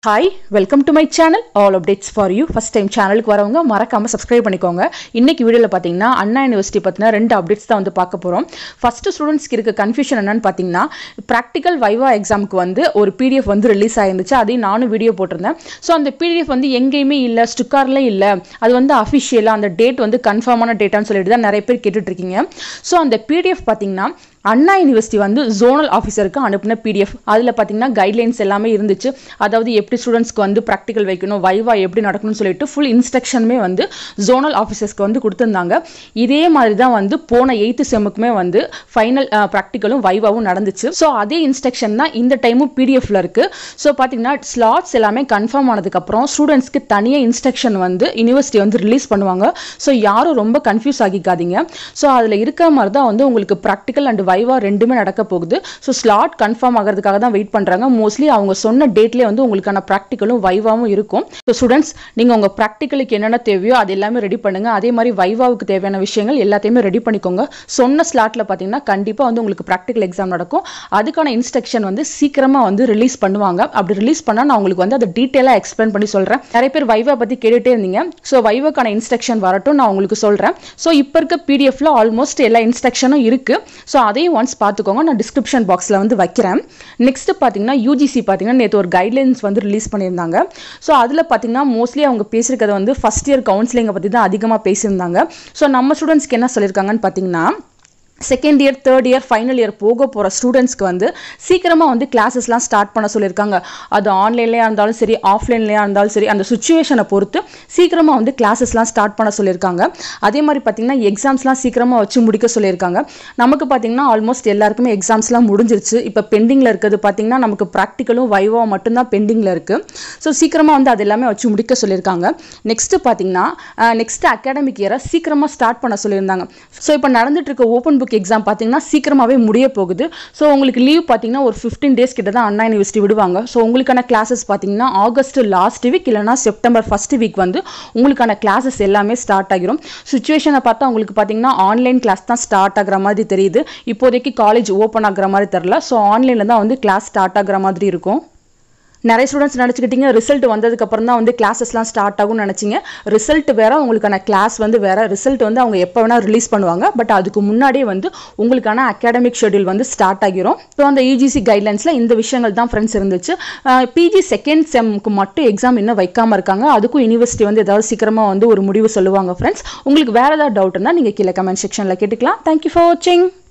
hi welcome to my channel all updates for you first time சேனலுக்கு வரவங்க மறக்காம subscribe பண்ணிக்கோங்க இன்னைக்கு வீடியோவில் பார்த்தீங்கன்னா அண்ணா யூனிவர்சிட்டி பற்றின ரெண்டு அப்டேட்ஸ் தான் வந்து பார்க்க போகிறோம் ஃபர்ஸ்ட் ஸ்டூடெண்ட்ஸ்க்கு இருக்க கன்ஃபியூஷன் என்னன்னு பார்த்தீங்கன்னா ப்ராக்டிக்கல் வைவா எக்ஸாமுக்கு வந்து ஒரு பிடிஎஃப் வந்து ரிலீஸ் ஆயிருந்துச்சு அதையும் நானும் வீடியோ போட்டிருந்தேன் ஸோ அந்த பிடிஎஃப் வந்து எங்கேயுமே இல்லை ஸ்டுக்காரில் இல்லை அது வந்து அஃபிஷியலாக அந்த டேட் வந்து கன்ஃபார்மான டேட்டான்னு சொல்லிட்டு தான் நிறைய பேர் கேட்டுட்டு இருக்கீங்க ஸோ அந்த பிடிஎஃப் பார்த்தீங்கன்னா அண்ணா யூனிவர்சிட்டி வந்து ஜோனல் ஆஃபீஸருக்கு அனுப்பின பிடிஎஃப் அதில் பார்த்தீங்கன்னா கைட்லைன்ஸ் எல்லாமே இருந்துச்சு அதாவது எப்படி ஸ்டூடெண்ட்ஸ்க்கு வந்து ப்ராக்டிக்கல் வைக்கணும் வைவா எப்படி நடக்கணும்னு சொல்லிட்டு ஃபுல் இன்ஸ்ட்ரக்ஷனுமே வந்து ஜோனல் ஆஃபீஸர்ஸ்க்கு வந்து கொடுத்துருந்தாங்க இதே மாதிரி தான் வந்து போன எயித்து செம்முக்குமே வந்து ஃபைனல் ப்ராக்டிக்கலும் வைவாவும் நடந்துச்சு ஸோ அதே இன்ஸ்ட்ரக்ஷன் தான் இந்த டைமும் பிடிஎஃப்ல இருக்கு ஸோ பார்த்தீங்கன்னா ஸ்லாட்ஸ் எல்லாமே கன்ஃபார்ம் ஆனதுக்கப்புறம் ஸ்டூடெண்ட்ஸ்க்கு தனியாக இன்ஸ்ட்ரக்ஷன் வந்து யூனிவர்சிட்டி வந்து ரிலீஸ் பண்ணுவாங்க ஸோ யாரும் ரொம்ப கன்ஃபியூஸ் ஆகிக்காதீங்க ஸோ அதில் இருக்க மாதிரி தான் வந்து உங்களுக்கு ப்ராக்டிக்கல் அண்ட் வைவா ரெண்டுமே நடக்க போகுது ஸோ ஸ்லாட் கன்ஃபார்ம் ஆகிறதுக்காக தான் வெயிட் பண்ணுறாங்க மோஸ்ட்லி அவங்க சொன்ன டேட்லேயே வந்து உங்களுக்கான ப்ராக்டிக்கலும் வைவாவும் இருக்கும் ஸோ ஸ்டூடெண்ட்ஸ் நீங்கள் உங்கள் ப்ராக்டிக்கலுக்கு என்னென்ன தேவையோ அது எல்லாமே ரெடி பண்ணுங்க அதே மாதிரி வைவாவுக்கு தேவையான விஷயங்கள் எல்லாத்தையுமே ரெடி பண்ணிக்கோங்க சொன்ன ஸ்லாட்டில் பார்த்தீங்கன்னா கண்டிப்பாக வந்து உங்களுக்கு ப்ராக்டிக்கல் எக்ஸாம் நடக்கும் அதுக்கான இன்ஸ்ட்ரக்ஷன் வந்து சீக்கிரமாக வந்து ரிலீஸ் பண்ணுவாங்க அப்படி ரிலீஸ் பண்ணால் நான் உங்களுக்கு வந்து அதை டீட்டெயிலாக எக்ஸ்பிளைன் பண்ணி சொல்கிறேன் நிறைய பேர் வைவா பற்றி கேட்டுகிட்டே இருந்தீங்க ஸோ வைவாக்கான இன்ஸ்ட்ரக்ஷன் வரட்டும் நான் உங்களுக்கு சொல்கிறேன் ஸோ இப்போ இருக்க பிடிஎஃப்ல ஆல்மோஸ்ட் எல்லா இன்ஸ்ட்ரக்ஷனும் இருக்குது ஸோ அதையும் ஒன்ஸ் பார்த்துக்கோங்க நான் டிஸ்கிரிப்ஷன் பாக்ஸில் வந்து வைக்கிறேன் நெக்ஸ்ட் பார்த்தீங்கன்னா யூஜிசி பார்த்தீங்கன்னா நேற்று ஒரு கைட்லைன்ஸ் வந்து ரிலீஸ் பண்ணியிருந்தாங்க ஸோ அதில் பார்த்தீங்கன்னா மோஸ்ட்லி அவங்க பேசியிருக்கிறது வந்து ஃபஸ்ட் இயர் கவுன்சிலிங்கை பற்றி தான் அதிகமாக பேசியிருந்தாங்க ஸோ நம்ம ஸ்டூடெண்ட்ஸ்க்கு என்ன சொல்லியிருக்காங்கன்னு பார்த்தீங்கன்னா second year third year final year போக போகிற ஸ்டூடெண்ட்ஸ்க்கு வந்து சீக்கிரமாக வந்து கிளாஸஸ்லாம் ஸ்டார்ட் பண்ண சொல்லியிருக்காங்க அது ஆன்லைன்லேயே இருந்தாலும் சரி ஆஃப்லைன்லேயே இருந்தாலும் சரி அந்த சுச்சுவேஷனை பொறுத்து சீக்கிரமாக வந்து கிளாஸஸ்லாம் ஸ்டார்ட் பண்ண சொல்லியிருக்காங்க அதே மாதிரி பார்த்தீங்கன்னா எக்ஸாம்ஸ்லாம் சீக்கிரமாக வச்சு முடிக்க சொல்லியிருக்காங்க நமக்கு பார்த்தீங்கன்னா ஆல்மோஸ்ட் எல்லாருக்குமே எக்ஸாம்ஸ்லாம் முடிஞ்சிருச்சு இப்போ பெண்டிங்கில் இருக்கிறது பார்த்தீங்கன்னா நமக்கு ப்ராக்டிக்கலும் வைவா மட்டும்தான் பெண்டிங்கில் இருக்குது ஸோ சீக்கிரமாக வந்து அது எல்லாமே வச்சு முடிக்க சொல்லியிருக்காங்க நெக்ஸ்ட்டு பார்த்தீங்கன்னா நெக்ஸ்ட் அகாடமிக் இயரை சீக்கிரமாக ஸ்டார்ட் பண்ண சொல்லியிருந்தாங்க ஸோ இப்போ நடந்துட்டு இருக்க ஓப்பன் புக் எக்ஸாம் பார்த்தீங்கன்னா சீக்கிரமாகவே முடிய போகுது ஸோ உங்களுக்கு லீவ் பார்த்தீங்கன்னா ஒரு ஃபிஃப்டீன் டேஸ் கிட்ட தான் அண்ணா யூனிவர்சிட்டி விடுவாங்க ஸோ உங்களுக்கான கிளாஸஸ் பார்த்தீங்கன்னா ஆகஸ்ட் லாஸ்ட் வீக் இல்லைனா செப்டம்பர் ஃபர்ஸ்ட் வீக் வந்து உங்களுக்கான கிளாஸஸ் எல்லாமே ஸ்டார்ட் ஆகிரும் சுச்சுவேஷனை பார்த்தா உங்களுக்கு பார்த்தீங்கன்னா ஆன்லைன் கிளாஸ் தான் ஸ்டார்ட் ஆகிற மாதிரி தெரியுது இப்போதைக்கு காலேஜ் ஓப்பன் ஆகிற மாதிரி தெரில ஸோ ஆன்லைனில் தான் வந்து கிளாஸ் ஸ்டார்ட் ஆகிற மாதிரி இருக்கும் நிறைய ஸ்டூடெண்ட்ஸ் நினச்சிக்கிட்டீங்க ரிசல்ட் வந்ததுக்கு அப்புறம் தான் வந்து கிளாஸஸ்லாம் ஸ்டார்ட் ஆகும்னு நினச்சிங்க ரிசல்ட் வேற உங்களுக்கான கிளாஸ் வந்து வேற ரிசல்ட் வந்து அவங்க எப்போ வேணால் ரிலீஸ் பண்ணுவாங்க பட் அதுக்கு முன்னாடியே வந்து உங்களுக்கான அகாடமிக் ஷெடியூல் வந்து ஸ்டார்ட் ஆகிரும் ஸோ அந்த யூஜிசி கைட்லைன்ஸில் இந்த விஷயங்கள் தான் ஃப்ரெண்ட்ஸ் இருந்துச்சு பிஜி செகண்ட் செம்க்கு மட்டும் எக்ஸாம் இன்னும் வைக்காமல் இருக்காங்க அதுக்கும் யூனிவர்சிட்டி வந்து ஏதாவது சீக்கிரமாக வந்து ஒரு முடிவு சொல்லுவாங்க ஃப்ரெண்ட்ஸ் உங்களுக்கு வேறு ஏதாவது டவுட் இருந்தால் நீங்கள் கீழே கமெண்ட் செக்ஷனில் கேட்டுக்கலாம் தேங்க்யூ ஃபார் வாட்சிங்